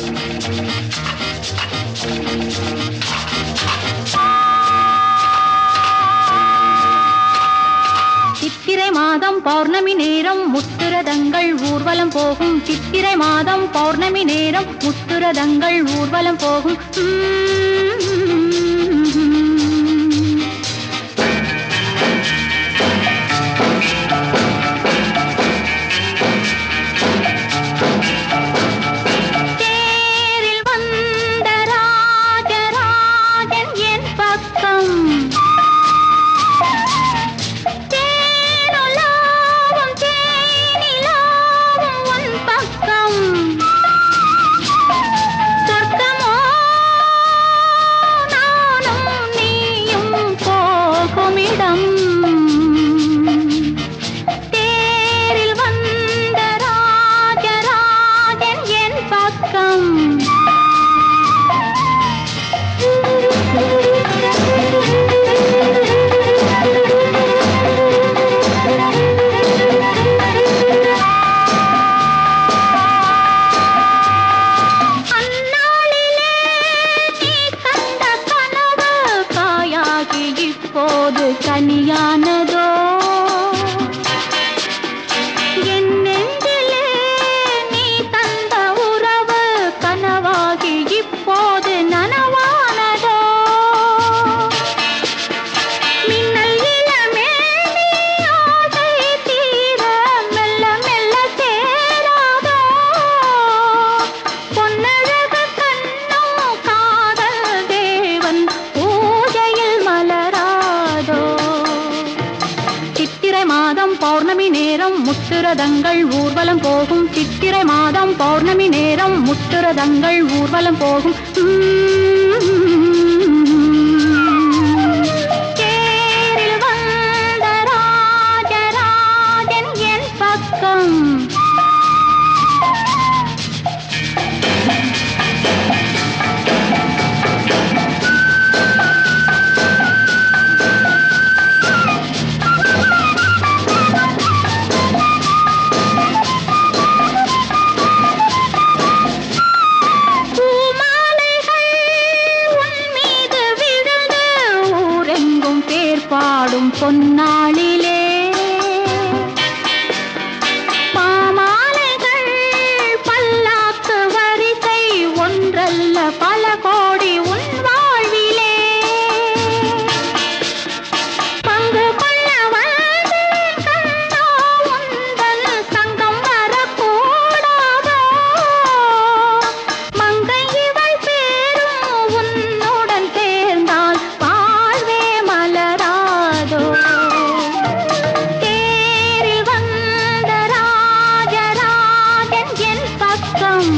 சித்திரை மாதம் பௌர்ணமி நேரம் முத்துரதங்கள் ஊர்வலம் போகும் சித்திரை மாதம் பௌர்ணமி நேரம் முத்துரதங்கள் ஊர்வலம் போகும் உம். தேரில் வந்த ராஜராஜன் என் பக்கம் தேனுலாவும் தேனிலாவும் உன் பக்கம் சொர்க்கமோ நானும் நீயும் போகுமிடம் தேரில் வந்த ராஜராஜன் என் பக்கம் அந்நாளிலே நீ கண்ட கனவு காயாகி இப்போது கனியானதோ என் நெஞ்சிலே நீ தந்த உறவு கனவாகி இப்போது நனவானதோ மின்னல் இளமேனி ஆசை தீர மெல்ல மெல்ல சேராதோ பொன்னழகு கண்ணும் காதல் தேவன் பூஜையில் மலராதோ சித்திரை மாதம் பௌர்ணமி நேரம் முத்துரதங்கள் ஊர்வலம் போகும் சித்திரை மாதம் பௌர்ணமி நேரம் முத்துரதங்கள் ஊர்வலம் போகும் தேரில் வந்த ராஜராஜன் என் பக்கம் பூமாலைகள் உன் மீது விழுந்து ஊரெங்கும் பேர் பாடும் பொன்னாளிலே பாமாலைகள் பல்லாக்கு வரிசை ஒன்றல்ல பல கோடி உன் வாழ்விலே பங்கு கொள்ள வந்தேன் கண்ணா உந்தன் சங்கம் வரக்கூடாதோ மங்கை இவள் பேரும் உன்னுடன் சேர்ந்தால் வாழ்வே மலராதோ தேரில் வந்த ராஜராஜன் என் பக்கம்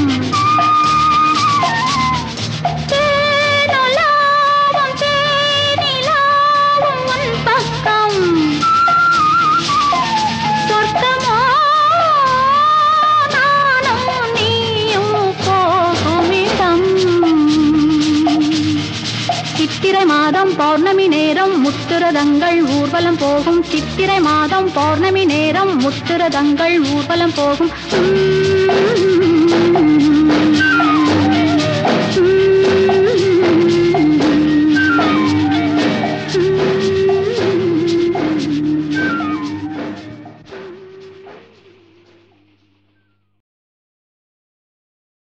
தேனுலாவும் தேனிலாவும் உன் பக்கம் சொர்க்கமோ நானும் நீயும் போகுமிடம் சித்திரை மாதம் பௌர்ணமி நேரம் முத்துரதங்கள் ஊர்வலம் போகும் சித்திரை மாதம் பௌர்ணமி நேரம் முத்துரதங்கள் ஊர்வலம் போகும் உம்.